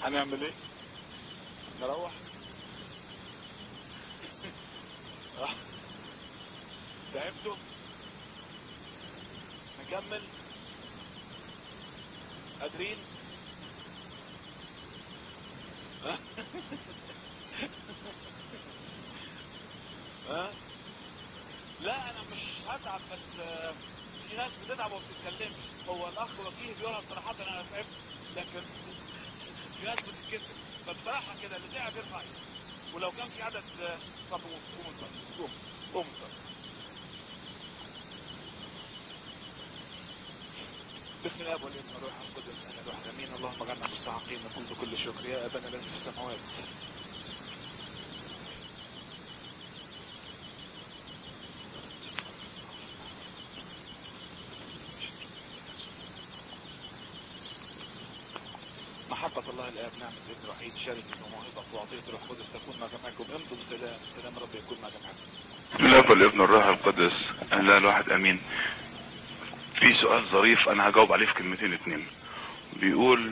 هنعمل ايه نروح آه. تعبتوا نكمل قادرين ها؟ ها؟ لا انا مش هتعب بس آه، في ناس بتتعب وما بتتكلمش هو الاخ وجيه بيقولها صراحة انا تعبت لكن في ناس بتتكسف فبصراحة كده اللي تعب يرفع ايده ولو كان في عدد آه، طب قوم قوم صلي. قوم قوم صلي. بسم الله والابن والروح القدس انا الواحد امين اللهم اجعلنا مستحقين نقول بكل شكر يا ابانا الذي في السماوات محبة الله الآب نعمة الابن الوحيد شركة وموهبة وعطية الروح القدس تكون مع جميعكم امضوا بسلام سلام رب يكون مع جميعكم بسم الله والابن الروح القدس لا الواحد امين في سؤال ظريف انا هجاوب عليه في كلمتين اتنين بيقول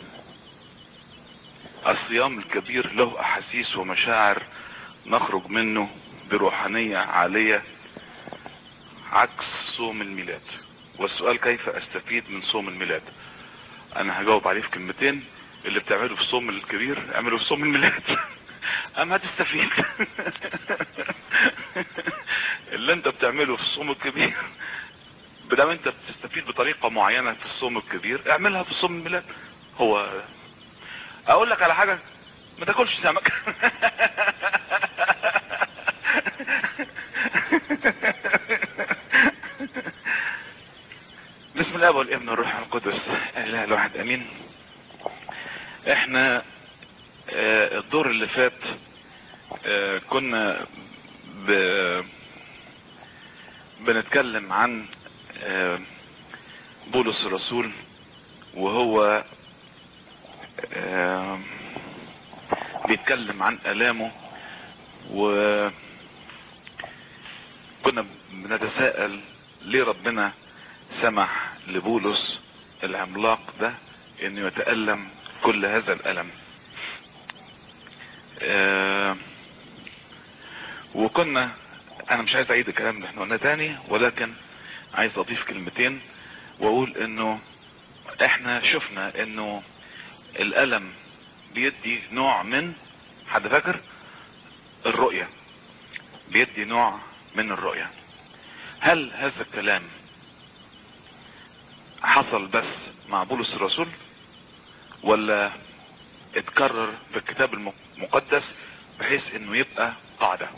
الصيام الكبير له احاسيس ومشاعر نخرج منه بروحانية عالية عكس صوم الميلاد والسؤال كيف استفيد من صوم الميلاد انا هجاوب عليه في كلمتين اللي بتعمله في الصوم الكبير اعمله في صوم الميلاد اما هتستفيد اللي انت بتعمله في الصوم الكبير بدل انت بتستفيد بطريقة معينة في الصوم الكبير اعملها في الصوم الميلاد هو اقول لك على حاجة ما تاكلش سمك بسم الله والابن والروح القدس اله الواحد امين احنا آه، الدور اللي فات آه، كنا ب... بنتكلم عن آه، بولس الرسول وهو آه، بيتكلم عن الامه وكنا بنتساءل ليه ربنا سمح لبولس العملاق ده انه يتألم كل هذا الألم آه، وكنا انا مش عايز اعيد الكلام اللي احنا قلناه تاني ولكن عايز اضيف كلمتين واقول انه احنا شفنا انه الالم بيدي نوع من حد فاكر الرؤية بيدي نوع من الرؤية هل هذا الكلام حصل بس مع بولس الرسول ولا اتكرر في الكتاب المقدس بحيث انه يبقى قاعدة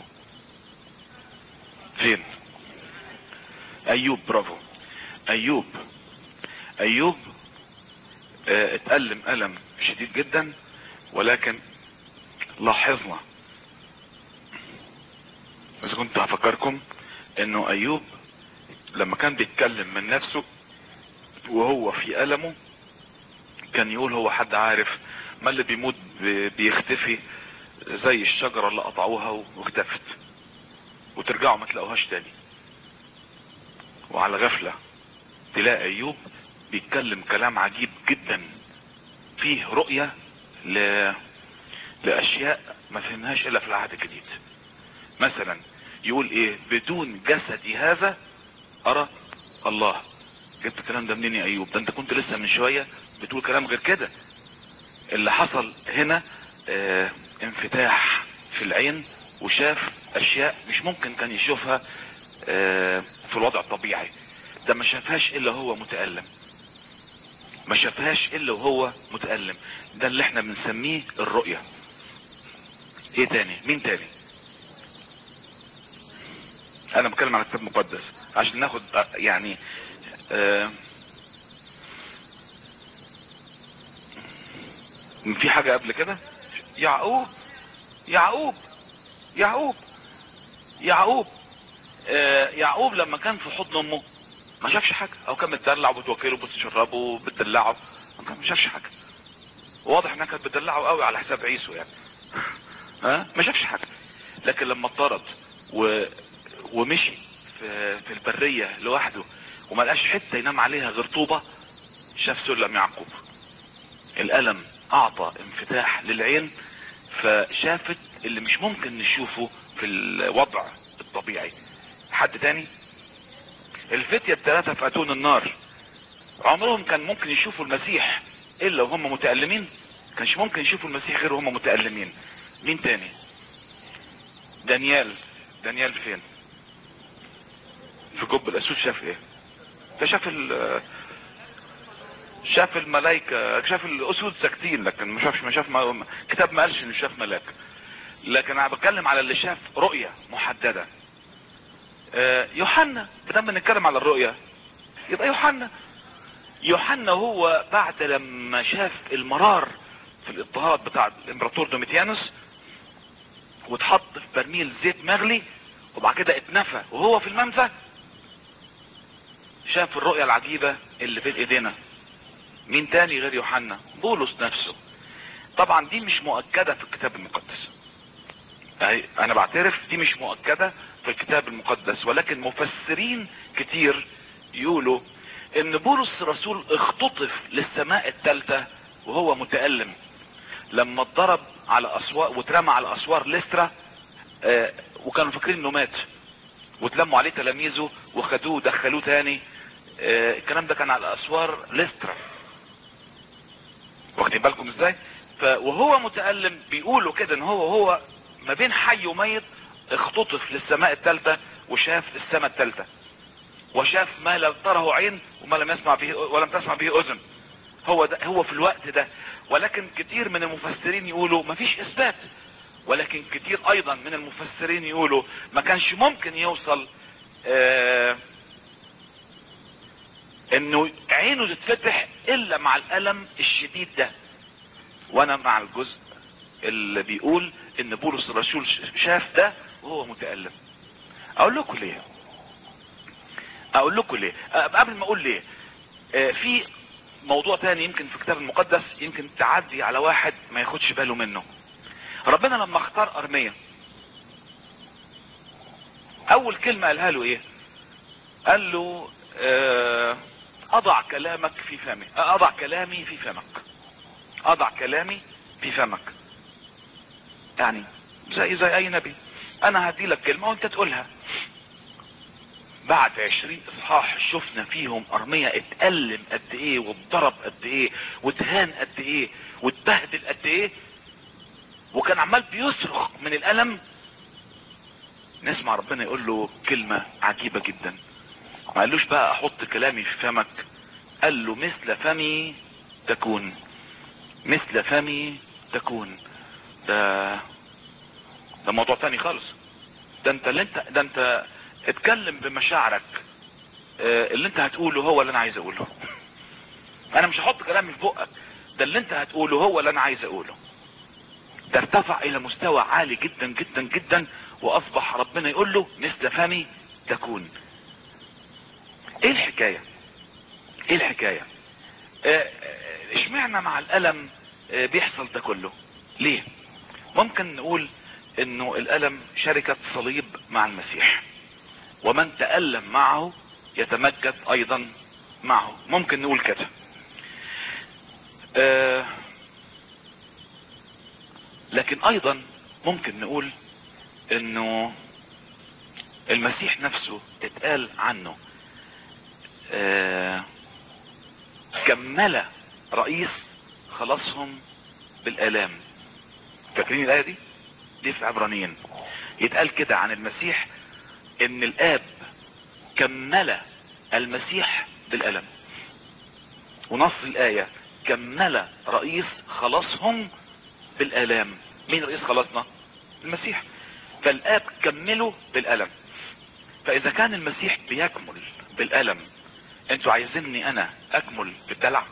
فين ايوب برافو ايوب ايوب اه اتألم ألم شديد جدا ولكن لاحظنا اذا كنت هفكركم انه ايوب لما كان بيتكلم من نفسه وهو في ألمه كان يقول هو حد عارف ما اللي بيموت بيختفي زي الشجرة اللي قطعوها واختفت وترجعوا ما تلاقوهاش تاني وعلى غفلة تلاقي ايوب بيتكلم كلام عجيب جدا فيه رؤية ل... لاشياء ما فهمناش الا في العهد الجديد مثلا يقول ايه بدون جسدي هذا ارى الله جبت الكلام ده منين يا ايوب ده انت كنت لسه من شوية بتقول كلام غير كده اللي حصل هنا اه انفتاح في العين وشاف اشياء مش ممكن كان يشوفها اه في الوضع الطبيعي ده ما شافهاش الا هو متألم ما شافهاش الا وهو متألم ده اللي احنا بنسميه الرؤية ايه تاني مين تاني انا بتكلم على الكتاب المقدس عشان ناخد يعني آه في حاجة قبل كده يعقوب يعقوب يعقوب يعقوب آه يعقوب لما كان في حضن امه ما شافش حاجة او كان متدلع وبتوكله وبتشربه وبتدلعه ما شافش حاجة واضح انها كانت بتدلعه قوي على حساب عيسو يعني ها ما شافش حاجة لكن لما اضطرد و... ومشي في... في البرية لوحده وما لقاش حتة ينام عليها غير طوبة شاف سلم يعقوب الألم اعطى انفتاح للعين فشافت اللي مش ممكن نشوفه في الوضع الطبيعي حد تاني الفتية الثلاثة في اتون النار عمرهم كان ممكن يشوفوا المسيح الا وهم متألمين كانش ممكن يشوفوا المسيح غير وهم متألمين مين تاني دانيال دانيال فين في جب الاسود شاف ايه ده شاف ال شاف الملائكة شاف الاسود ساكتين لكن ما شافش ما شاف ما كتاب ما قالش انه شاف ملاك لكن انا بتكلم على اللي شاف رؤية محددة آه، يوحنا بدل بنتكلم على الرؤية يبقى يوحنا يوحنا هو بعد لما شاف المرار في الاضطهاد بتاع الامبراطور دوميتيانوس واتحط في برميل زيت مغلي وبعد كده اتنفى وهو في المنفى شاف الرؤية العجيبة اللي بين ايدينا مين تاني غير يوحنا بولس نفسه طبعا دي مش مؤكدة في الكتاب المقدس أي انا بعترف دي مش مؤكدة في الكتاب المقدس ولكن مفسرين كتير يقولوا ان بولس الرسول اختطف للسماء الثالثة وهو متألم لما اتضرب على اسوار واترمى على اسوار لسترا آه وكانوا فاكرين انه مات واتلموا عليه تلاميذه وخدوه ودخلوه تاني آه الكلام ده كان على اسوار لسترا واخدين بالكم ازاي ف وهو متألم بيقولوا كده ان هو هو ما بين حي وميت اختطف للسماء الثالثة وشاف السماء الثالثة وشاف ما لم تره عين وما لم يسمع به ولم تسمع به اذن هو ده هو في الوقت ده ولكن كتير من المفسرين يقولوا ما فيش اثبات ولكن كتير ايضا من المفسرين يقولوا ما كانش ممكن يوصل آه انه عينه تتفتح الا مع الالم الشديد ده وانا مع الجزء اللي بيقول ان بولس الرسول شاف ده وهو متألم اقول لكم ليه اقول لكم ليه أه قبل ما اقول ليه أه في موضوع تاني يمكن في الكتاب المقدس يمكن تعدي على واحد ما ياخدش باله منه ربنا لما اختار ارميا اول كلمة قالها له ايه قال له أه اضع كلامك في فمي اضع كلامي في فمك اضع كلامي في فمك يعني زي زي اي نبي انا هدي لك كلمة وانت تقولها بعد عشرين اصحاح شفنا فيهم ارمية اتألم قد ايه واتضرب قد ايه واتهان قد ايه واتبهدل قد ايه وكان عمال بيصرخ من الالم نسمع ربنا يقول له كلمة عجيبة جدا ما قالوش بقى احط كلامي في فمك قال له مثل فمي تكون مثل فمي تكون ده ده موضوع تاني خالص ده انت اللي انت ده انت اتكلم بمشاعرك اه اللي انت هتقوله هو اللي انا عايز اقوله انا مش هحط كلامي في بقك ده اللي انت هتقوله هو اللي انا عايز اقوله ده ارتفع الى مستوى عالي جدا جدا جدا واصبح ربنا يقول له مثل فمي تكون ايه الحكاية ايه الحكاية اه اشمعنا مع الالم اه بيحصل ده كله ليه ممكن نقول انه الالم شركة صليب مع المسيح ومن تألم معه يتمجد ايضا معه ممكن نقول كده آه لكن ايضا ممكن نقول انه المسيح نفسه اتقال عنه آه كمل رئيس خلصهم بالالام فاكرين الايه دي دي في عبرانيين يتقال كده عن المسيح ان الاب كمل المسيح بالالم ونص الايه كمل رئيس خلصهم بالالام مين رئيس خلصنا المسيح فالاب كمله بالالم فاذا كان المسيح بيكمل بالالم انتوا عايزيني انا اكمل بالدلع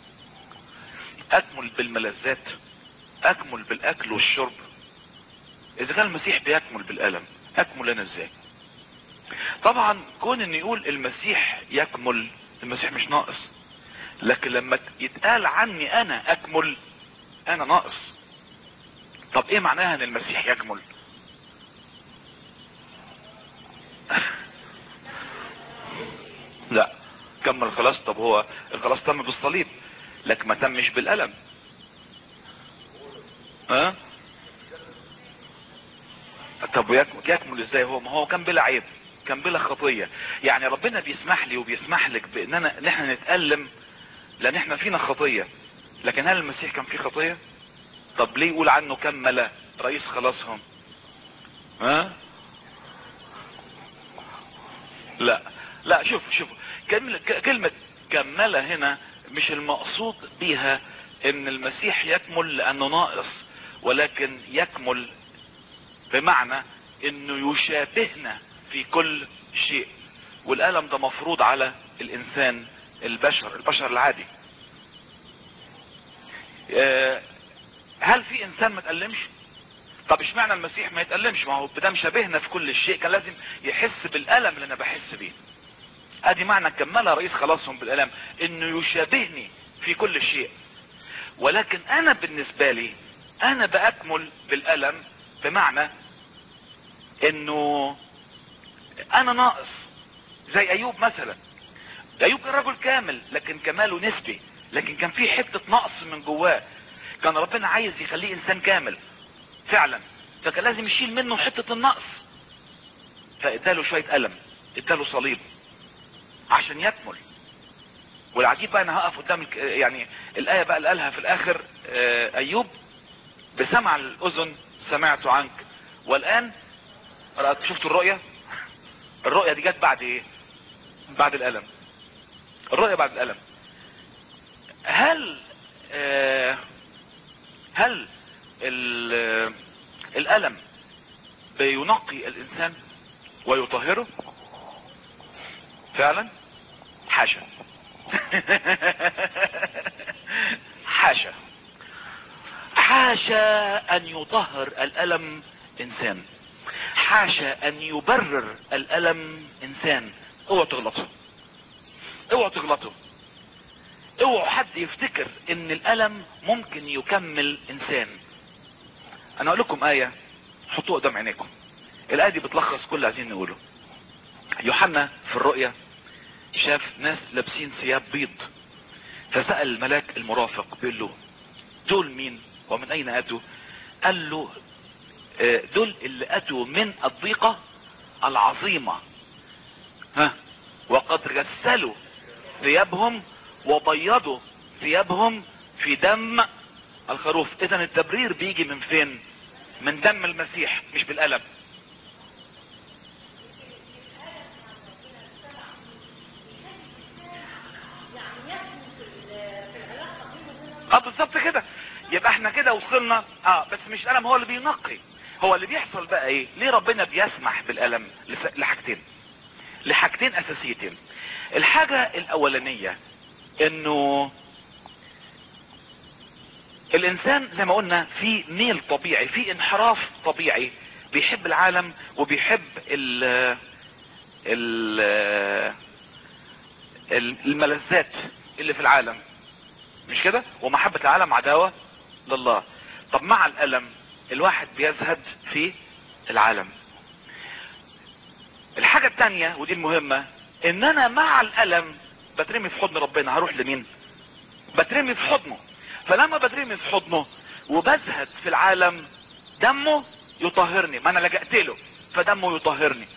اكمل بالملذات اكمل بالاكل والشرب اذا كان المسيح بيكمل بالالم اكمل انا ازاي طبعا كون ان يقول المسيح يكمل المسيح مش ناقص لكن لما يتقال عني انا اكمل انا ناقص طب ايه معناها ان المسيح يكمل لا كمل خلاص طب هو الخلاص تم بالصليب لكن ما تمش بالالم ها طب ويك- يكمل ازاي هو ما هو كان بلا عيب كان بلا خطية يعني ربنا بيسمح لي وبيسمح لك باننا ان احنا نتألم لان احنا فينا خطية لكن هل المسيح كان فيه خطية طب ليه يقول عنه كمل رئيس خلاصهم ها لا لا شوف شوف كلمة, كلمة كمل هنا مش المقصود بيها ان المسيح يكمل لانه ناقص ولكن يكمل بمعنى انه يشابهنا في كل شيء والالم ده مفروض على الانسان البشر البشر العادي آه، هل في انسان ما تألمش طب اشمعنى المسيح ما يتألمش ما هو بدم شبهنا في كل شيء كان لازم يحس بالالم اللي انا بحس بيه ادي معنى كملها رئيس خلاصهم بالالم انه يشابهني في كل شيء ولكن انا بالنسبة لي انا باكمل بالالم بمعنى انه انا ناقص زي ايوب مثلا ايوب كان رجل كامل لكن كماله نسبي لكن كان في حتة نقص من جواه كان ربنا عايز يخليه انسان كامل فعلا فكان لازم يشيل منه حتة النقص فاداله شوية الم اداله صليب عشان يكمل والعجيب بقى انا هقف قدام الك... يعني الايه بقى اللي قالها في الاخر آه، ايوب بسمع الاذن سمعت عنك والان رأت شفتوا الرؤية الرؤية دي جت بعد ايه بعد الالم الرؤية بعد الالم هل آه هل ال- آه، الالم بينقي الانسان ويطهره فعلا حاشا حاشا حاشا ان يطهر الالم انسان حاشا ان يبرر الالم انسان اوعوا تغلطوا اوعوا تغلطوا اوعوا حد يفتكر ان الالم ممكن يكمل انسان انا اقول لكم ايه حطوها قدام عينيكم الايه دي بتلخص كل اللي عايزين نقوله يوحنا في الرؤيا شاف ناس لابسين ثياب بيض فسأل الملاك المرافق بيقول له دول مين ومن اين اتوا قال له آه، دول اللي اتوا من الضيقة العظيمة ها وقد غسلوا ثيابهم وبيضوا ثيابهم في دم الخروف اذا التبرير بيجي من فين من دم المسيح مش بالقلم اه بالظبط كده يبقى احنا كده وصلنا اه بس مش الالم هو اللي بينقي هو اللي بيحصل بقى ايه ليه ربنا بيسمح بالالم لس- لحاجتين لحاجتين اساسيتين الحاجة الاولانية انه الانسان زي ما قلنا في ميل طبيعي في انحراف طبيعي بيحب العالم وبيحب ال ال الملذات اللي في العالم مش كده ومحبة العالم عداوة لله طب مع الألم الواحد بيزهد في العالم الحاجة التانية ودي المهمة ان انا مع الألم بترمي في حضن ربنا هروح لمين بترمي في حضنه فلما بترمي في حضنه وبزهد في العالم دمه يطهرني ما انا لجأت له فدمه يطهرني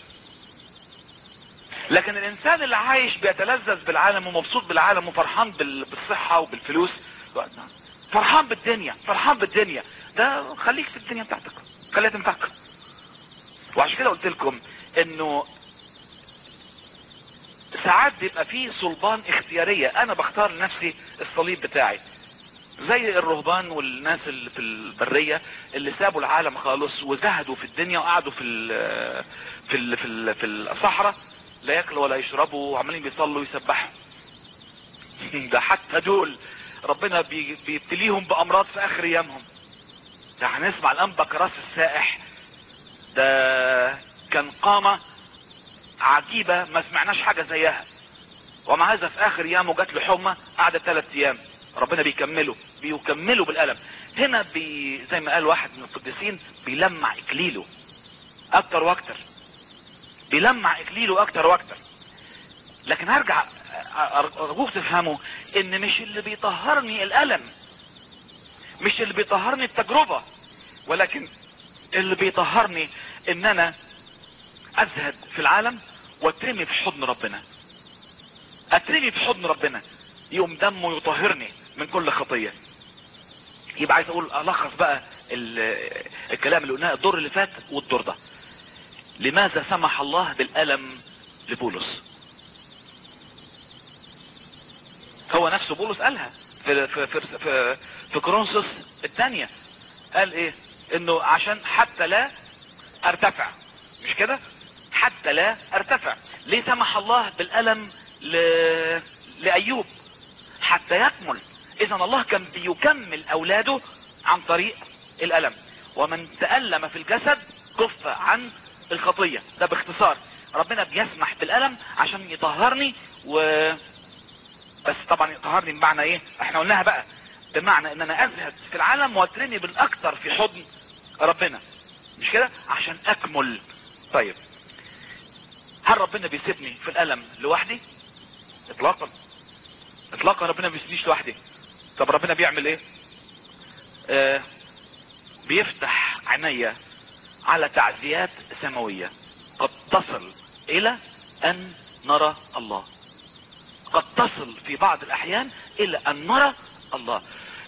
لكن الانسان اللي عايش بيتلذذ بالعالم ومبسوط بالعالم وفرحان بال- بالصحة وبالفلوس فرحان بالدنيا فرحان بالدنيا ده خليك في الدنيا بتاعتك خليها تنفعك وعشان كده قلت لكم انه ساعات بيبقى فيه صلبان اختيارية انا بختار لنفسي الصليب بتاعي زي الرهبان والناس اللي في البرية اللي سابوا العالم خالص وزهدوا في الدنيا وقعدوا في ال في ال في, ال في الصحراء لا ياكلوا ولا يشربوا وعمالين بيصلوا ويسبحوا ده حتى دول ربنا بي- بيبتليهم بامراض في اخر ايامهم ده هنسمع الانبا كراس السائح ده كان قامة عجيبة ما سمعناش حاجة زيها ومع هذا في اخر ايامه جات له حمى قعدت ثلاث ايام ربنا بيكمله بيكمله بالالم هنا بي زي ما قال واحد من القديسين بيلمع اكليله اكتر واكتر بيلمع اكليله اكتر واكتر لكن هرجع ارجوك تفهموا ان مش اللي بيطهرني الالم مش اللي بيطهرني التجربة ولكن اللي بيطهرني ان انا ازهد في العالم واترمي في حضن ربنا اترمي في حضن ربنا يقوم دمه يطهرني من كل خطية يبقى عايز اقول الخص بقى ال- الكلام اللي قلناه الدور اللي فات والدور ده لماذا سمح الله بالألم لبولس هو نفسه بولس قالها في في في في, في كورنثوس الثانية قال ايه انه عشان حتى لا ارتفع مش كده حتى لا ارتفع ليه سمح الله بالألم ل... لأيوب حتى يكمل اذا الله كان بيكمل اولاده عن طريق الألم ومن تألم في الجسد كف عن الخطية ده باختصار ربنا بيسمح بالألم عشان يطهرني و بس طبعا يطهرني بمعنى ايه احنا قلناها بقى بمعنى ان انا ازهد في العالم واترمي بالاكتر في حضن ربنا مش كده عشان اكمل طيب هل ربنا بيسيبني في الالم لوحدي اطلاقا اطلاقا ربنا ما بيسيبنيش لوحدي طب ربنا بيعمل ايه آه بيفتح عينيا على تعزيات سماوية قد تصل الى ان نرى الله قد تصل في بعض الاحيان الى ان نرى الله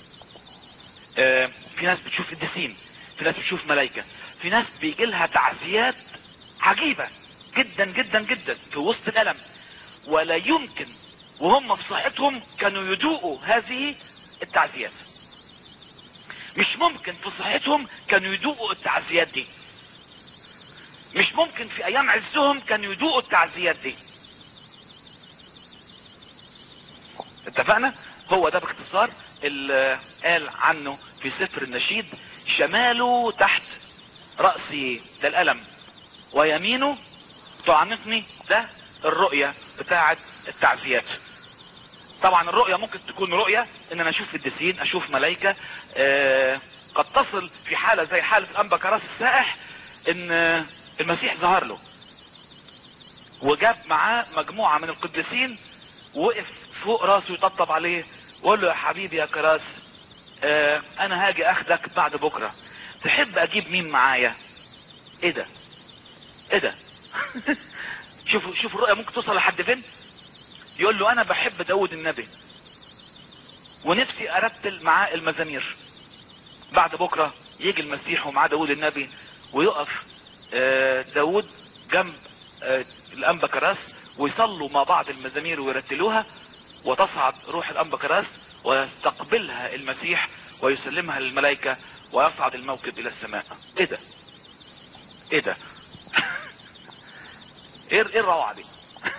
آه في ناس بتشوف قديسين في ناس بتشوف ملائكة في ناس بيجي لها تعزيات عجيبة جدا جدا جدا في وسط الالم ولا يمكن وهم في صحتهم كانوا يدوقوا هذه التعزيات مش ممكن في صحتهم كانوا يدوقوا التعزيات دي مش ممكن في ايام عزهم كانوا يدوقوا التعزيات دي اتفقنا هو ده باختصار اللي قال عنه في سفر النشيد شماله تحت رأسي ده الألم ويمينه تعنقني ده الرؤية بتاعة التعزيات طبعا الرؤية ممكن تكون رؤية ان انا اشوف الدسين اشوف ملايكة آه قد تصل في حالة زي حالة الانبا كراس السائح ان آه، المسيح ظهر له وجاب معاه مجموعة من القديسين وقف فوق راسه يطبطب عليه وقال له يا حبيبي يا كراس آه انا هاجي اخدك بعد بكرة تحب اجيب مين معايا ايه ده ايه ده شوفوا شوفوا الرؤية ممكن توصل لحد فين يقول له انا بحب داود النبي ونفسي ارتل معاه المزامير بعد بكرة يجي المسيح ومعاه داود النبي ويقف آه، داود جنب آه، الانبا كراس ويصلوا مع بعض المزامير ويرتلوها وتصعد روح الانبا كراس ويستقبلها المسيح ويسلمها للملائكة ويصعد الموكب الى السماء ايه ده ايه ده ايه ايه الروعة دي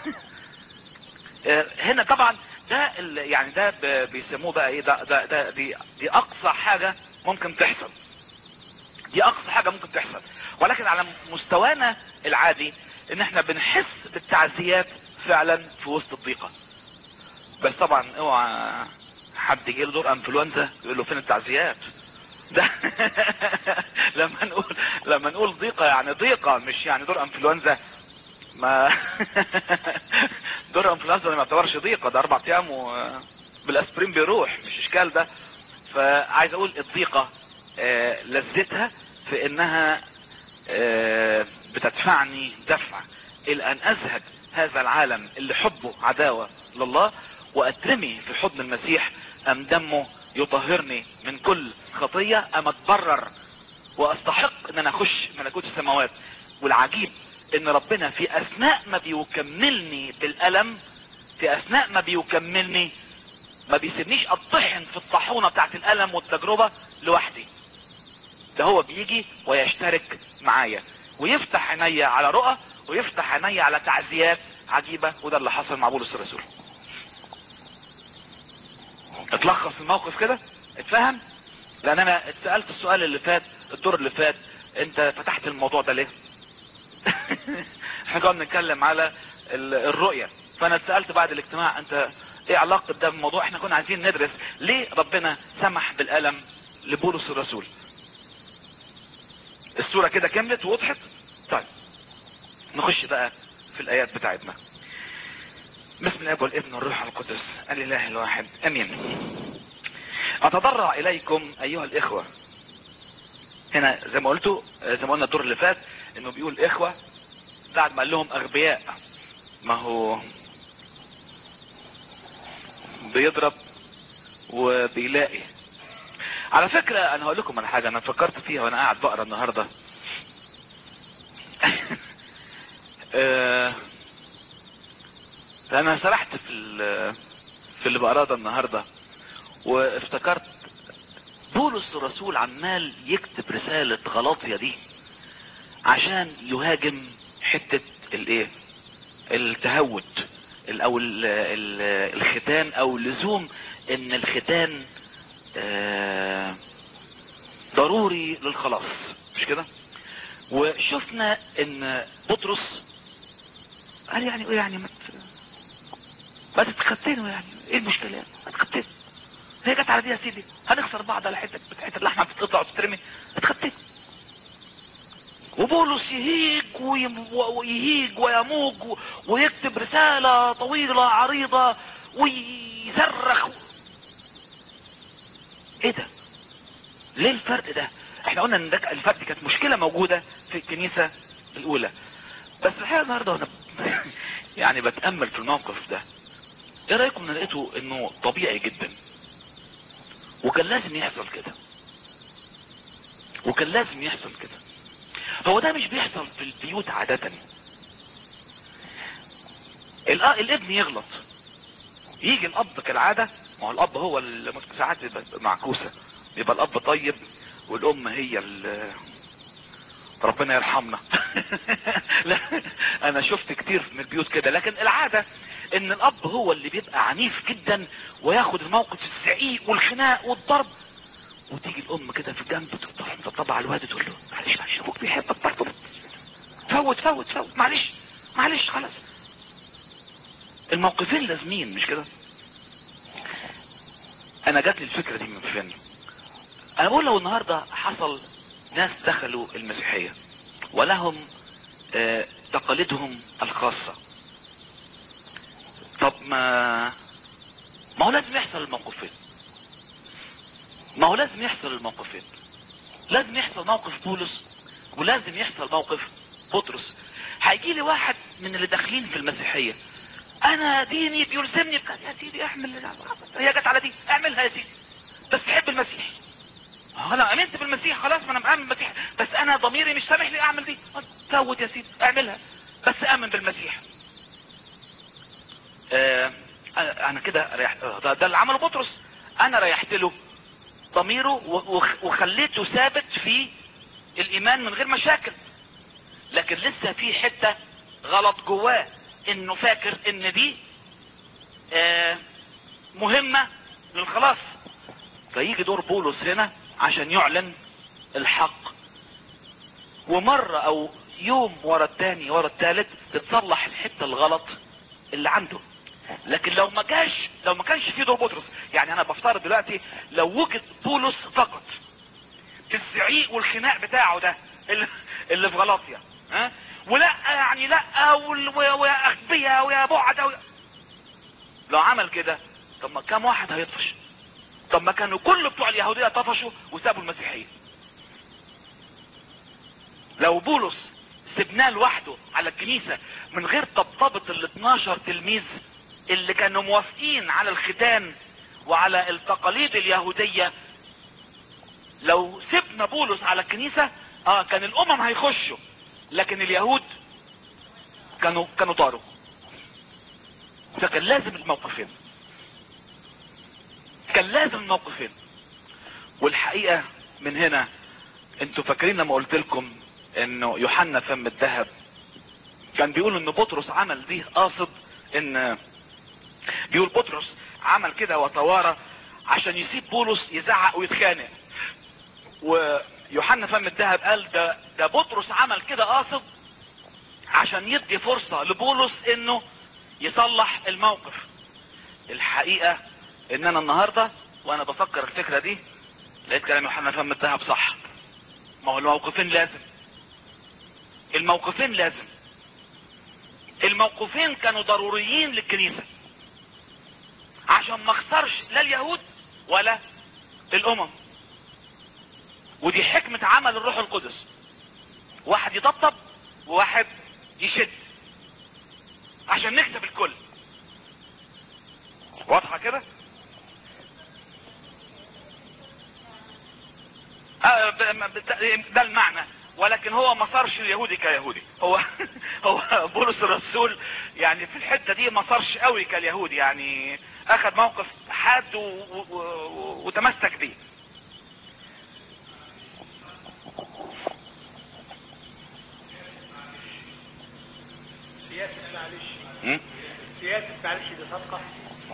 آه، هنا طبعا ده ال- يعني ده ب- بيسموه بقى ايه ده ده, ده دي, دي اقصى حاجة ممكن تحصل دي اقصى حاجة ممكن تحصل ولكن على مستوانا العادي ان احنا بنحس بالتعزيات فعلا في وسط الضيقة بس طبعا اوعى حد يجي له دور انفلونزا يقول له فين التعزيات ده لما نقول لما نقول ضيقة يعني ضيقة مش يعني دور انفلونزا ما دور انفلونزا ما يعتبرش ضيقة ده اربع ايام وبالاسبرين بيروح مش اشكال ده فعايز اقول الضيقة آه، لذتها في انها آه، بتدفعني دفع الى ان ازهد هذا العالم اللي حبه عداوة لله واترمي في حضن المسيح ام دمه يطهرني من كل خطية ام اتبرر واستحق ان انا اخش ملكوت السماوات والعجيب ان ربنا في اثناء ما بيكملني بالالم في اثناء ما بيكملني ما بيسيبنيش اطحن في الطاحونة بتاعت الالم والتجربة لوحدي ده هو بيجي ويشترك معايا ويفتح عينيا على رؤى ويفتح عينيا على تعزيات عجيبة وده اللي حصل مع بولس الرسول اتلخص الموقف كده اتفهم لان انا اتسألت السؤال اللي فات الدور اللي فات انت فتحت الموضوع ده ليه احنا كنا بنتكلم على ال- الرؤية فانا اتسألت بعد الاجتماع انت ايه علاقة ده بالموضوع احنا كنا عايزين ندرس ليه ربنا سمح بالألم لبولس الرسول الصورة كده كملت ووضحت طيب نخش بقى في الآيات بتاعتنا بسم الاب والابن والروح القدس الاله الواحد امين اتضرع اليكم ايها الاخوة هنا زي ما قلتوا زي ما قلنا الدور اللي فات انه بيقول اخوة بعد ما قال لهم اغبياء ما هو بيضرب وبيلاقي على فكرة انا هقول لكم على حاجة انا فكرت فيها وانا قاعد بقرا النهاردة آه، انا سرحت في ال- في اللي بقراه ده النهاردة وافتكرت بولس الرسول عمال يكتب رسالة غلاطيا دي عشان يهاجم حتة الايه التهود ال- او ال- ال- الختان او لزوم ان الختان آه، ضروري للخلاص مش كده وشفنا ان بطرس قال يعني ايه يعني ما ت- ما تتختنوا يعني ايه المشكله يعني ما تتختنوا هي جت على دي يا سيدي هنخسر بعض على حته حته اللحمه بتتقطع وتترمي اتختنوا وبولس يهيج ويم- و- ويهيج ويموج و- ويكتب رسالة طويلة عريضة ويصرخ ايه ده ليه الفرق ده احنا قلنا ان ده الفرق دي كانت مشكلة موجودة في الكنيسة الاولى بس الحقيقة النهاردة وانا ب- يعني بتأمل في الموقف ده ايه رأيكم ان لقيته انه طبيعي جدا وكان لازم يحصل كده وكان لازم يحصل كده هو ده مش بيحصل في البيوت عادة الأ- الابن يغلط يجي الاب كالعادة ما هو الاب هو اللي ساعات بيبقى معكوسة يبقى الاب طيب والام هي ال ربنا يرحمنا لا انا شفت كتير من البيوت كده لكن العادة ان الاب هو اللي بيبقى عنيف جدا وياخد الموقف الزعيق والخناق والضرب وتيجي الام كده في الجنب تروح مطبطبه على الواد تقول له معلش معلش ابوك بيحبك برضه فوت فوت فوت معلش معلش خلاص الموقفين لازمين مش كده انا جات لي الفكره دي من فين انا بقول لو النهارده حصل ناس دخلوا المسيحيه ولهم آه، تقاليدهم الخاصه طب ما ما هو لازم يحصل الموقفين ما هو لازم يحصل الموقفين لازم يحصل موقف بولس ولازم يحصل موقف بطرس هيجي لي واحد من اللي داخلين في المسيحية انا ديني بيلزمني بكذا يا سيدي اعمل هي جت على دي اعملها يا سيدي بس تحب المسيح آه، انا امنت بالمسيح خلاص ما انا مآمن بالمسيح بس انا ضميري مش سامح لي اعمل دي فوت يا سيدي اعملها بس امن بالمسيح آه انا أنا كده ريحت آه، ده, ده اللي عمله بطرس انا ريحت له ضميره و- وخ- وخليته ثابت في الايمان من غير مشاكل لكن لسه في حتة غلط جواه انه فاكر ان دي آه مهمة للخلاص فيجي دور بولس هنا عشان يعلن الحق ومرة او يوم ورا التاني ورا التالت تتصلح الحتة الغلط اللي عنده لكن لو ما كانش لو ما كانش في دور بطرس يعني انا بفترض دلوقتي لو وجد بولس فقط في الزعيق والخناق بتاعه ده اللي, اللي في غلاطيا ها ولا يعني لا وال- ويا ويا اغبياء ويا بعدة ويا... لو عمل كده طب ما كام واحد هيطفش طب ما كانوا كل بتوع اليهودية طفشوا وسابوا المسيحية لو بولس سبناه لوحده على الكنيسة من غير طبطبة ال 12 تلميذ اللي كانوا موافقين على الختان وعلى التقاليد اليهودية لو سبنا بولس على الكنيسة اه كان الامم هيخشوا لكن اليهود كانوا كانوا طاروا فكان لازم الموقفين كان لازم الموقفين والحقيقة من هنا انتوا فاكرين لما قلت لكم انه يوحنا فم الذهب كان بيقول ان بطرس عمل دي قاصد ان بيقول بطرس عمل كده وتوارى عشان يسيب بولس يزعق ويتخانق ويوحنا فم الذهب قال ده ده بطرس عمل كده قاصد عشان يدي فرصة لبولس انه يصلح الموقف الحقيقة ان انا النهاردة وانا بفكر الفكرة دي لقيت كلام يوحنا فم الذهب صح ما هو الموقفين لازم الموقفين لازم الموقفين كانوا ضروريين للكنيسة عشان ما اخسرش لا اليهود ولا الامم ودي حكمة عمل الروح القدس واحد يطبطب وواحد يشد عشان نكسب الكل واضحة كده آه، ب- ب- ده المعنى ولكن هو ما صارش اليهودي كيهودي هو هو بولس الرسول يعني في الحتة دي ما صارش قوي كاليهودي يعني اخذ موقف حاد و- و- و- وتمسك بيه سياسة معلش م? سياسة معلش دي صفقة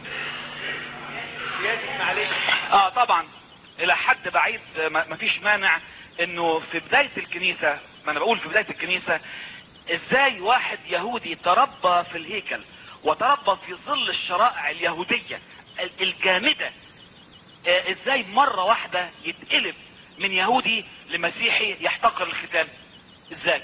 سياسة معلش اه طبعا الى حد بعيد ما ما فيش مانع انه في بداية الكنيسة ما انا بقول في بداية الكنيسة ازاي واحد يهودي تربى في الهيكل وتربى في ظل الشرائع اليهودية ال- الجامدة آه، ازاي مرة واحدة يتقلب من يهودي لمسيحي يحتقر الختان ازاي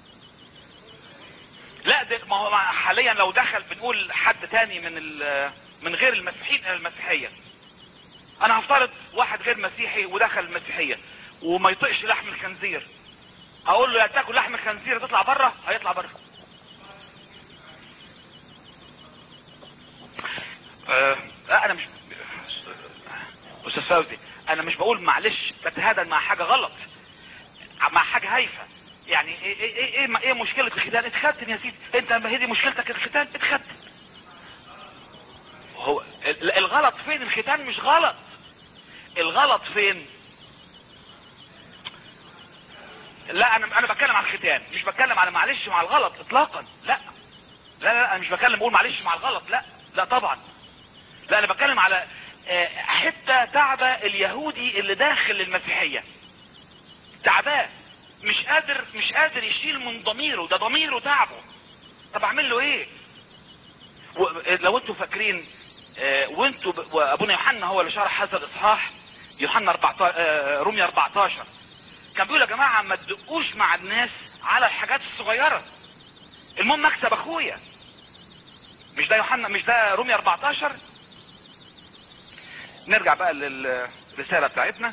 لا ده ما هو حاليا لو دخل بنقول حد تاني من ال- من غير المسيحيين الى المسيحيه انا هفترض واحد غير مسيحي ودخل المسيحية وما يطقش لحم الخنزير اقول له يا تاكل لحم الخنزير تطلع بره هيطلع بره آه لا، انا مش استاذ فوزي انا مش بقول معلش بتهادن مع حاجة غلط مع حاجة هايفة يعني ايه ايه ايه, إيه, إيه مشكلة الختان اتختن يا سيدي انت ما هي دي مشكلتك الختان اتختن هو ال- الغلط فين الختان مش غلط الغلط فين لا انا انا بتكلم على الختان مش بتكلم على معلش مع الغلط اطلاقا لا لا لا انا مش بتكلم بقول معلش مع الغلط لا لا طبعا لا انا بتكلم على آه، حتة تعبة اليهودي اللي داخل المسيحية تعباه مش قادر مش قادر يشيل من ضميره ده ضميره تعبه طب اعمل له ايه و- لو انتوا فاكرين آه، وانتوا ب- وابونا يوحنا هو اللي شرح هذا الاصحاح يوحنا 14 آه، رومية 14 كان بيقول يا جماعة ما تدقوش مع الناس على الحاجات الصغيرة المهم اكسب اخويا مش ده يوحنا مش ده رومية 14 نرجع بقى للرسالة بتاعتنا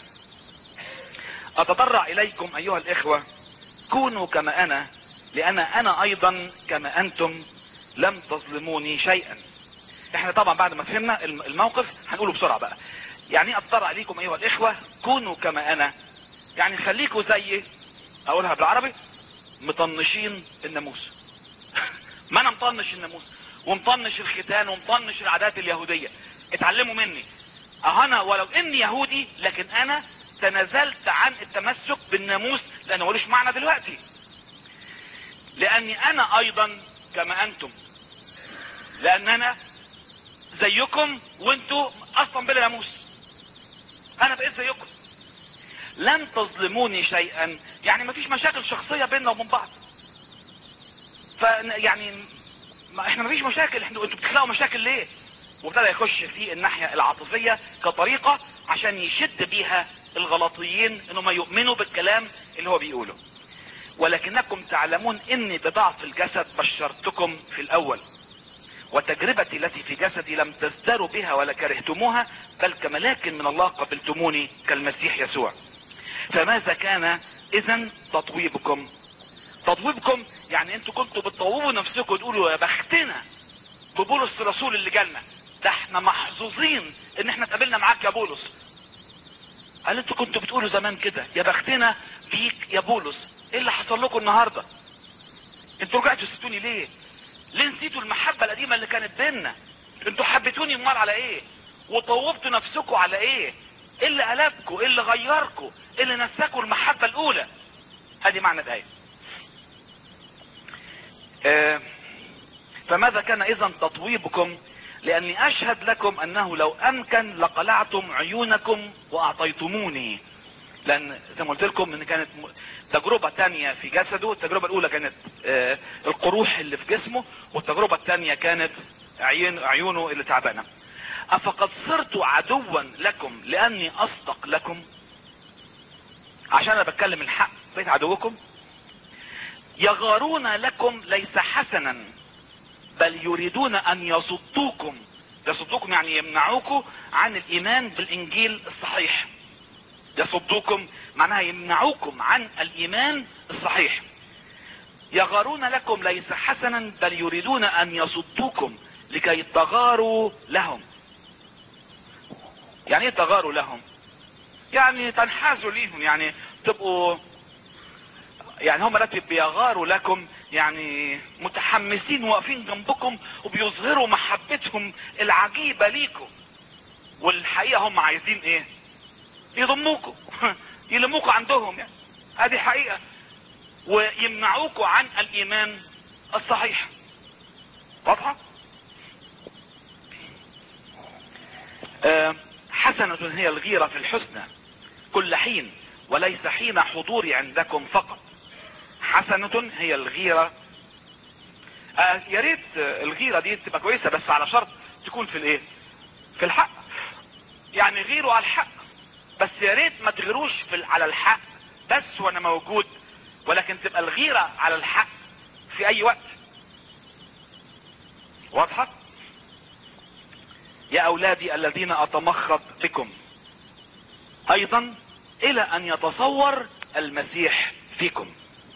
اتضرع اليكم ايها الاخوة كونوا كما انا لان انا ايضا كما انتم لم تظلموني شيئا احنا طبعا بعد ما فهمنا الم- الموقف هنقوله بسرعة بقى يعني ايه اتضرع عليكم ايها الاخوة كونوا كما انا يعني خليكوا زي اقولها بالعربي مطنشين الناموس ما انا مطنش الناموس ومطنش الختان ومطنش العادات اليهودية اتعلموا مني اه انا ولو اني يهودي لكن انا تنازلت عن التمسك بالناموس لانه ملوش معنى دلوقتي لاني انا ايضا كما انتم لان انا زيكم وانتوا اصلا بلا ناموس انا بقيت زيكم لن تظلموني شيئا يعني مفيش مشاكل شخصية بيننا وبين بعض ف يعني ما احنا مفيش مشاكل احنا انتوا بتخلقوا مشاكل ليه وابتدى يخش في الناحية العاطفية كطريقة عشان يشد بيها الغلطيين انهم يؤمنوا بالكلام اللي هو بيقوله ولكنكم تعلمون اني بضعف الجسد بشرتكم في الاول وتجربتي التي في جسدي لم تزدروا بها ولا كرهتموها بل كملاك من الله قبلتموني كالمسيح يسوع فماذا كان اذا تطويبكم تطويبكم يعني انتوا كنتوا بتطوبوا نفسكم وتقولوا يا بختنا ببولس الرسول اللي جالنا ده احنا محظوظين ان احنا اتقابلنا معاك يا بولس قال انتوا كنتوا بتقولوا زمان كده يا بختنا بيك يا بولس ايه اللي حصل لكم النهارده انتوا رجعتوا سبتوني ليه ليه نسيتوا المحبة القديمة اللي كانت بينا انتوا حبيتوني امال على ايه وطوبتوا نفسكم على ايه ايه اللي قلبكم ايه اللي غيركم ايه اللي نساكوا المحبة الاولى ادي معنى الايه آه، فماذا كان اذا تطويبكم لاني اشهد لكم انه لو امكن لقلعتم عيونكم واعطيتموني لان زي ما قلت لكم ان كانت م- تجربة تانية في جسده التجربة الاولى كانت آه، القروح اللي في جسمه والتجربة التانية كانت عين عيونه اللي تعبانة افقد صرت عدوا لكم لاني اصدق لكم عشان انا بتكلم الحق بقيت عدوكم يغارون لكم ليس حسنا بل يريدون ان يصدوكم يصدوكم يعني يمنعوكم عن الايمان بالانجيل الصحيح يصدوكم معناها يمنعوكم عن الايمان الصحيح يغارون لكم ليس حسنا بل يريدون ان يصدوكم لكي تغاروا لهم يعني ايه تغاروا لهم يعني تنحازوا ليهم يعني تبقوا يعني هم التي بيغاروا لكم يعني متحمسين واقفين جنبكم وبيظهروا محبتهم العجيبة ليكم والحقيقة هم عايزين ايه يضموكم يلموكم عندهم يعني هذه حقيقة ويمنعوكم عن الايمان الصحيح واضحة آه حسنة هي الغيرة في الحسنى كل حين وليس حين حضوري عندكم فقط حسنة هي الغيرة آه يا ريت الغيرة دي تبقى كويسة بس على شرط تكون في الايه في الحق يعني غيروا على الحق بس يا ريت ما تغيروش في على الحق بس وانا موجود ولكن تبقى الغيرة على الحق في اي وقت واضحة يا اولادي الذين اتمخض بكم ايضا الى ان يتصور المسيح فيكم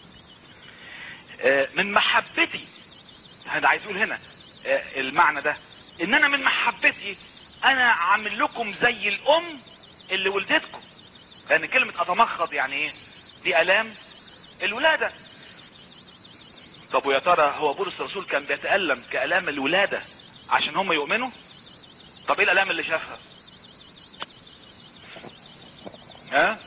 من محبتي هذا عايز يقول هنا المعنى ده ان انا من محبتي انا عامل لكم زي الام اللي ولدتكم لان كلمة اتمخض يعني ايه دي الام الولادة طب ويا ترى هو بولس الرسول كان بيتألم كالام الولادة عشان هم يؤمنوا طب ايه الالام اللي شافها ها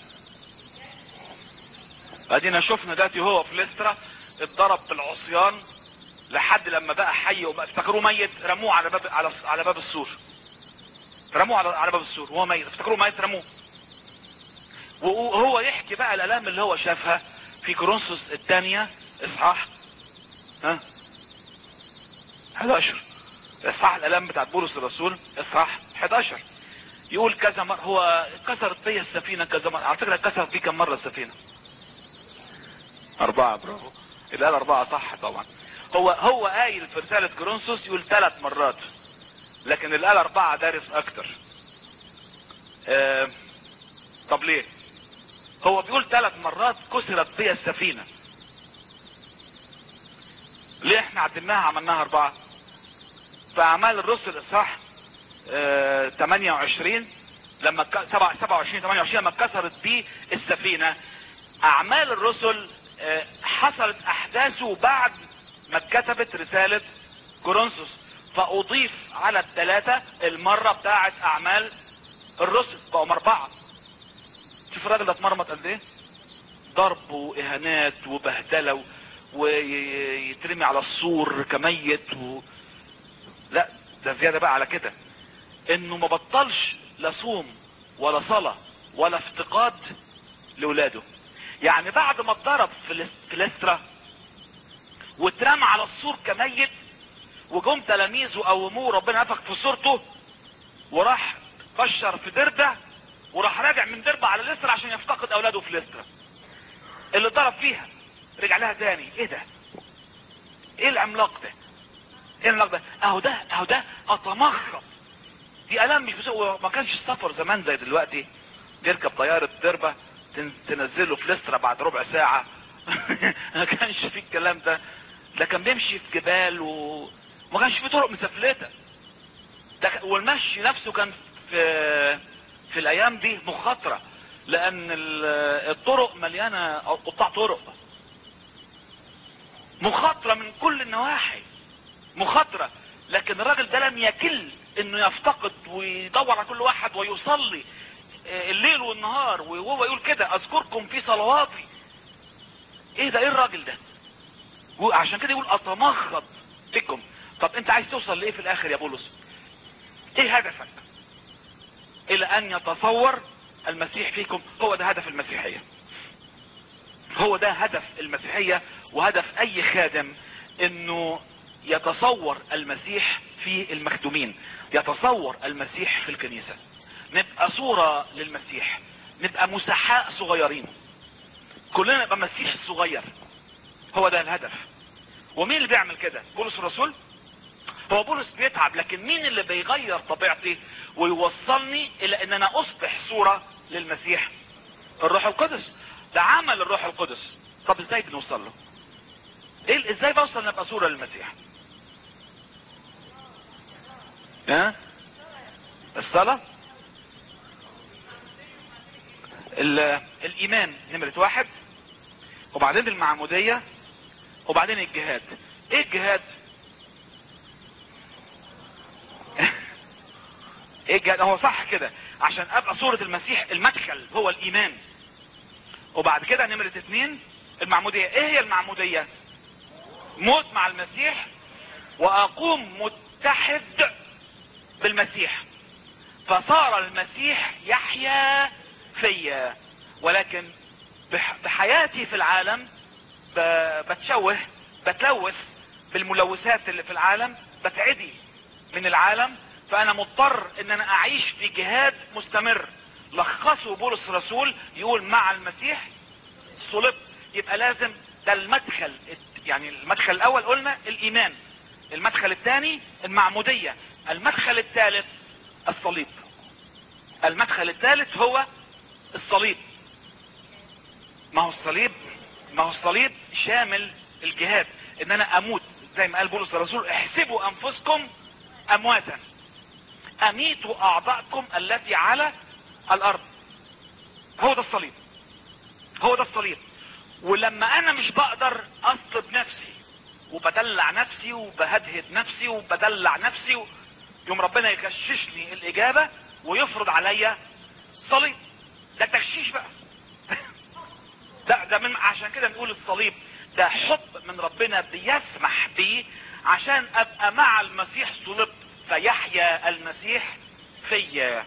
ادينا شفنا دلوقتي هو في لسترا اتضرب بالعصيان لحد لما بقى حي وبقى افتكروه ميت رموه على باب على على باب السور رموه على على باب السور وهو ميت افتكروه ميت رموه وهو يحكي بقى الالام اللي هو شافها في كورنثوس الثانية اصحاح ها 11 اصحاح الالام بتاعت بولس الرسول اصحاح 11 يقول كذا مرة هو كسرت بيا السفينة كذا مرة على فكرة كسرت بيه كم مرة السفينة اربعة برافو الآن اربعة صح طبعا هو هو قايل في رسالة كورنثوس يقول ثلاث مرات لكن الآلة اربعة دارس اكتر آه طب ليه هو بيقول ثلاث مرات كسرت بيا السفينة ليه احنا عدلناها عملناها اربعة في اعمال الرسل اصحاح اه 28 لما 27 28 لما اتكسرت بيه السفينة اعمال الرسل اه حصلت احداثه بعد ما اتكتبت رسالة كورنثوس فاضيف على الثلاثة المرة بتاعت اعمال الرسل بقوا اربعة شوف الراجل ده اتمرمط قد ايه ضرب واهانات وبهدلة ويترمي على السور كميت و... لا ده زيادة بقى على كده انه ما بطلش لا صوم ولا صلاة ولا افتقاد لاولاده يعني بعد ما اتضرب في لسترا واترمى على السور كميت وجم تلاميذه قوموه ربنا نفخ في صورته وراح بشر في دردة وراح راجع من دربة على لسترا عشان يفتقد اولاده في لسترا اللي ضرب فيها رجع لها تاني ايه ده ايه العملاق ده ايه العملاق ده اهو ده اهو ده اتمخض دي الام مش بسوء ما كانش السفر زمان زي دلوقتي يركب طيارة دربة تنزله في لسترا بعد ربع ساعة ما كانش في الكلام ده ده كان بيمشي في جبال وما كانش في طرق مسفلتة ده والمشي نفسه كان في في الايام دي مخاطرة لان الطرق مليانة قطاع طرق مخاطرة من كل النواحي مخاطرة لكن الراجل ده لم يكل انه يفتقد ويدور على كل واحد ويصلي الليل والنهار وهو يقول كده اذكركم في صلواتي ايه ده ايه الراجل ده عشان كده يقول اتمخض بكم طب انت عايز توصل لايه في الاخر يا بولس ايه هدفك الى ان يتصور المسيح فيكم هو ده هدف المسيحية هو ده هدف المسيحية وهدف اي خادم انه يتصور المسيح في المخدومين يتصور المسيح في الكنيسة نبقى صورة للمسيح نبقى مسحاء صغيرين كلنا نبقى مسيح صغير هو ده الهدف ومين اللي بيعمل كده بولس الرسول هو بولس بيتعب لكن مين اللي بيغير طبيعتي ويوصلني الى ان انا اصبح صورة للمسيح الروح القدس ده عمل الروح القدس طب ازاي بنوصل له ايه ازاي بوصل نبقى صورة للمسيح ها الصلاة ال- الايمان نمرة واحد وبعدين المعمودية وبعدين الجهاد ايه الجهاد ايه الجهاد هو صح كده عشان ابقى صورة المسيح المدخل هو الايمان وبعد كده نمرة اتنين المعمودية ايه هي المعمودية موت مع المسيح واقوم متحد بالمسيح فصار المسيح يحيا فيا ولكن بح- بحياتي في العالم ب- بتشوه بتلوث بالملوثات اللي في العالم بتعدي من العالم فانا مضطر ان انا اعيش في جهاد مستمر لخصه بولس الرسول يقول مع المسيح صلب يبقى لازم ده المدخل يعني المدخل الاول قلنا الايمان المدخل الثاني المعمودية المدخل الثالث الصليب المدخل الثالث هو الصليب ما هو الصليب ما هو الصليب شامل الجهاد ان انا اموت زي ما قال بولس الرسول احسبوا انفسكم امواتا اميتوا اعضاءكم التي على الارض هو ده الصليب هو ده الصليب ولما انا مش بقدر اصلب نفسي وبدلع نفسي وبهدهد نفسي وبدلع نفسي و... يوم ربنا يغششني الاجابة ويفرض عليا صليب ده تغشيش بقى ده ده من عشان كده نقول الصليب ده حب من ربنا بيسمح بيه عشان ابقى مع المسيح صلبت فيحيا المسيح فيا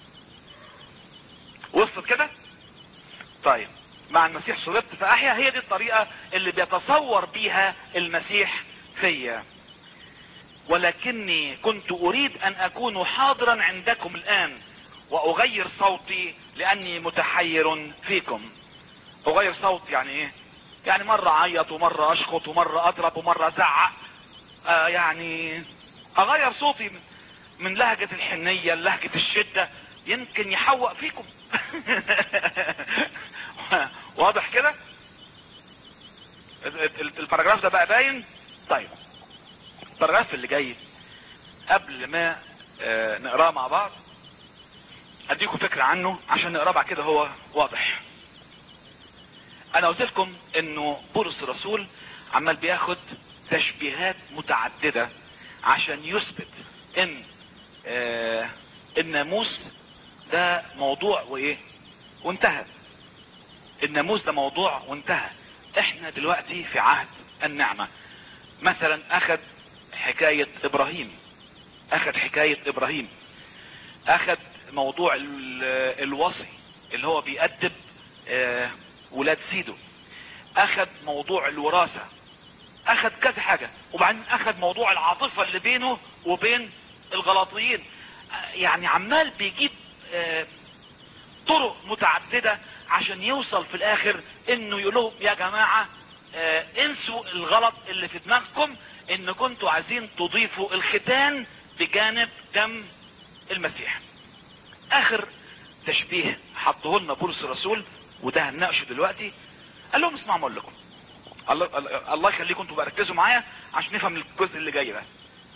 وصلت كده طيب مع المسيح صلبت فاحيا هي دي الطريقة اللي بيتصور بيها المسيح فيا ولكني كنت اريد ان اكون حاضرا عندكم الان واغير صوتي لاني متحير فيكم اغير صوت يعني ايه يعني مرة اعيط ومرة اشخط ومرة اضرب ومرة ازعق آه يعني اغير صوتي من لهجة الحنية لهجة الشدة يمكن يحوق فيكم واضح كده ال- ال- الباراجراف ده بقى باين طيب الباراجراف اللي جاي قبل ما آه، نقراه مع بعض اديكم فكرة عنه عشان نقراه بعد كده هو واضح انا قلت لكم انه بولس الرسول عمال بياخد تشبيهات متعددة عشان يثبت ان آه الناموس ده موضوع وايه وانتهى الناموس ده موضوع وانتهى احنا دلوقتي في عهد النعمة مثلا اخد حكاية ابراهيم اخد حكاية ابراهيم اخد موضوع ال- الوصي اللي هو بيأدب آه، ولاد سيده اخد موضوع الوراثة اخد كذا حاجة وبعدين اخد موضوع العاطفة اللي بينه وبين الغلاطيين آه، يعني عمال بيجيب آه، طرق متعددة عشان يوصل في الاخر انه يقول لهم يا جماعة آه، انسوا الغلط اللي في دماغكم ان كنتوا عايزين تضيفوا الختان بجانب دم المسيح اخر تشبيه حطه لنا بولس الرسول وده هنناقشه دلوقتي قال لهم اسمعوا ما اقول لكم الله الله- الله يخليكم انتوا بقى ركزوا معايا عشان نفهم الجزء اللي جاي ده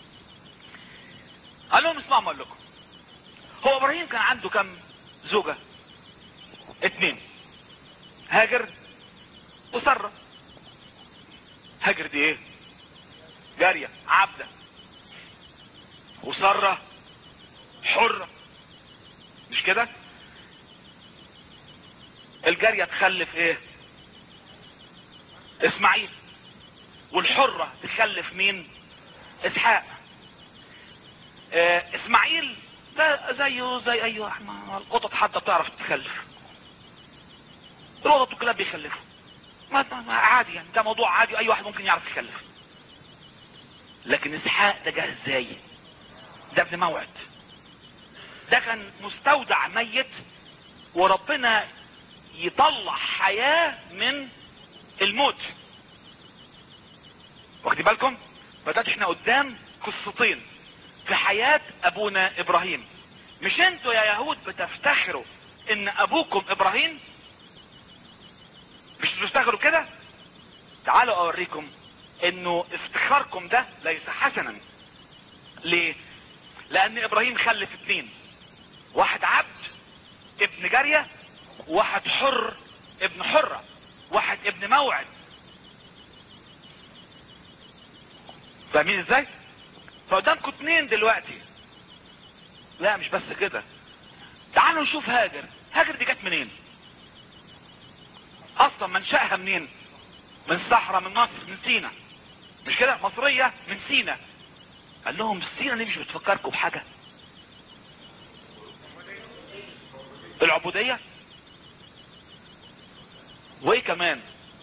قال لهم اسمعوا ما اقول لكم هو ابراهيم كان عنده كم زوجة اتنين هاجر وسرة هاجر دي ايه جارية عبدة وسرة حرة مش كده الجارية تخلف ايه اسماعيل والحرة تخلف مين اسحاق اه اسماعيل ده زيه زي اي واحد ما- القطط حتى بتعرف تخلف القطط والكلاب بيخلفوا ما ما- ما عادي يعني ده موضوع عادي اي واحد ممكن يعرف يخلف لكن اسحاق ده جه ازاي ده ابن موعد ده كان مستودع ميت وربنا يطلع حياة من الموت واخدين بالكم بدأت احنا قدام قصتين في حياة ابونا ابراهيم مش انتوا يا يهود بتفتخروا ان ابوكم ابراهيم مش بتشتغلوا كده تعالوا اوريكم انه افتخاركم ده ليس حسنا ليه لان ابراهيم خلف اتنين واحد عبد ابن جارية واحد حر ابن حرة واحد ابن موعد فاهمين ازاي فقدامكم اتنين دلوقتي لا مش بس كده تعالوا نشوف هاجر هاجر دي جت منين اصلا منشأها منين من الصحراء من مصر من سينا مش كده مصرية من سينا قال لهم سينا دي مش بتفكركم بحاجة العبودية وايه كمان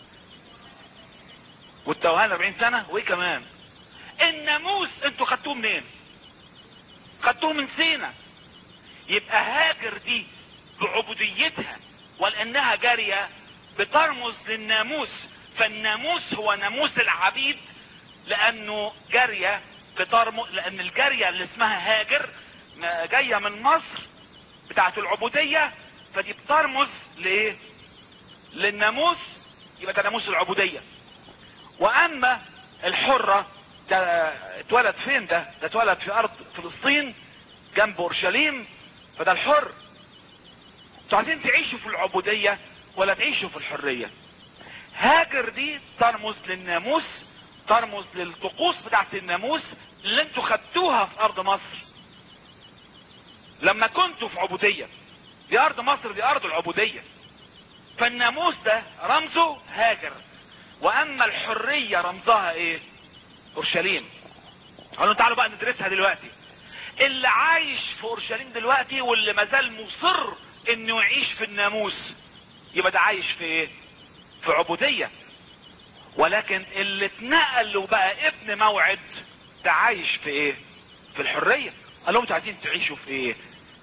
والتوهان 40 سنة وايه كمان الناموس انتوا خدتوه منين خدتوه من سينا يبقى هاجر دي بعبوديتها ولانها جارية بترمز للناموس فالناموس هو ناموس العبيد لانه جارية بترمز لان الجارية اللي اسمها هاجر ما- جاية من مصر بتاعت العبودية فدي بترمز لايه للناموس يبقى ده ناموس العبودية واما الحرة ده اتولد فين ده ده اتولد في ارض فلسطين جنب اورشليم فده الحر انتوا عايزين تعيشوا في العبودية ولا تعيشوا في الحرية هاجر دي ترمز للناموس ترمز للطقوس بتاعت الناموس اللي انتوا خدتوها في ارض مصر لما كنتوا في عبودية دي ارض مصر دي ارض العبودية فالناموس ده رمزه هاجر واما الحرية رمزها ايه اورشليم قالوا تعالوا بقى ندرسها دلوقتي اللي عايش في اورشليم دلوقتي واللي مازال مصر انه يعيش في الناموس يبقى ده عايش في ايه في عبودية ولكن اللي اتنقل وبقى ابن موعد ده عايش في ايه في الحرية قال لهم انتوا عايزين تعيشوا في ايه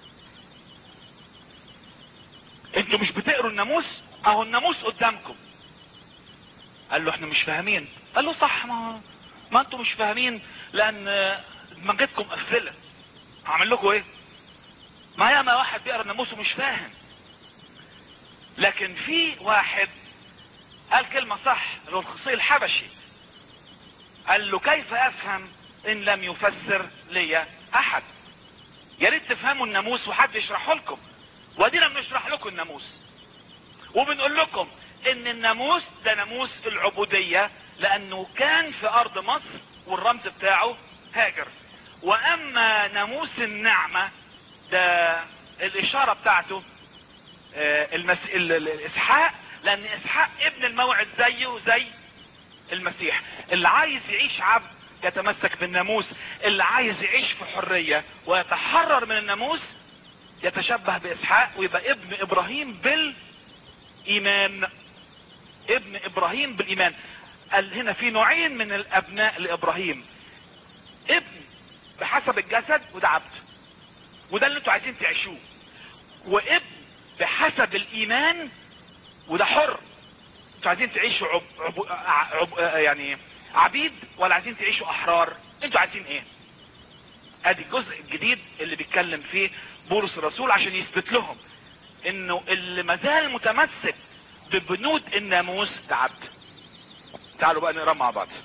انتوا مش بتقروا الناموس اهو الناموس قدامكم قال له احنا مش فاهمين قال له صح ما ما انتوا مش فاهمين لان دماغتكم مقفله هعمل لكم ايه ما ياما واحد بيقرا الناموس ومش فاهم لكن في واحد قال كلمة صح اللي هو الخصي الحبشي قال له كيف افهم ان لم يفسر لي احد يا ريت تفهموا الناموس وحد يشرحه لكم ودينا بنشرح لكم الناموس وبنقول لكم ان الناموس ده ناموس العبودية لانه كان في ارض مصر والرمز بتاعه هاجر واما ناموس النعمة ده الاشارة بتاعته آه، المس... ال- ال- الاسحاق لان اسحاق ابن الموعد زيه زي المسيح اللي عايز يعيش عبد يتمسك بالناموس اللي عايز يعيش في حرية ويتحرر من الناموس يتشبه باسحاق ويبقى ابن ابراهيم بالايمان ابن ابراهيم بالايمان قال هنا في نوعين من الابناء لابراهيم ابن بحسب الجسد وده عبد وده اللي انتوا عايزين تعيشوه وابن بحسب الايمان وده حر انتوا عايزين تعيشوا عب... عب... عب... يعني عبيد ولا عايزين تعيشوا احرار انتوا عايزين ايه ادي الجزء الجديد اللي بيتكلم فيه بولس الرسول عشان يثبت لهم انه اللي مازال متمسك ببنود الناموس ده عبد تعالوا بقى نقرا مع بعض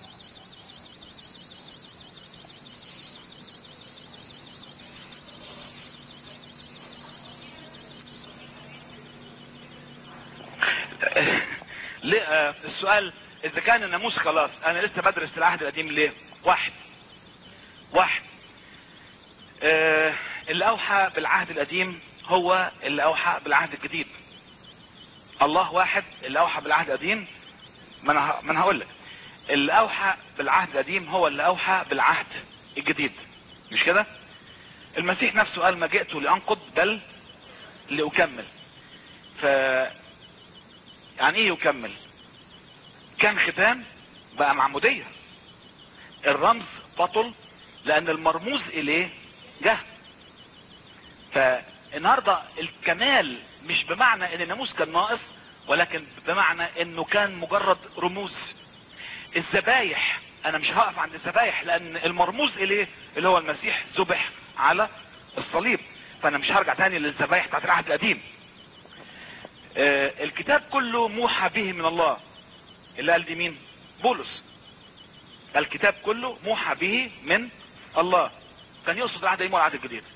ليه آه، السؤال اذا كان الناموس خلاص انا لسه بدرس العهد القديم ليه واحد واحد آه، اللي اوحى بالعهد القديم هو اللي اوحى بالعهد الجديد الله واحد اللي اوحى بالعهد القديم ما انا ه- ما انا هقول لك اللي اوحى بالعهد القديم هو اللي اوحى بالعهد الجديد مش كده المسيح نفسه قال ما جئت لانقض بل لاكمل ف يعني ايه يكمل كان ختان بقى معمودية الرمز بطل لان المرموز اليه جه فالنهاردة الكمال مش بمعنى ان الناموس كان ناقص ولكن بمعنى انه كان مجرد رموز الذبايح انا مش هقف عند الذبايح لان المرموز اليه اللي هو المسيح ذبح على الصليب فانا مش هرجع تاني للذبايح بتاعت العهد القديم آه الكتاب كله موحى به من الله اللي قال دي مين بولس الكتاب كله موحى به من الله كان يقصد العهد القديم والعهد الجديد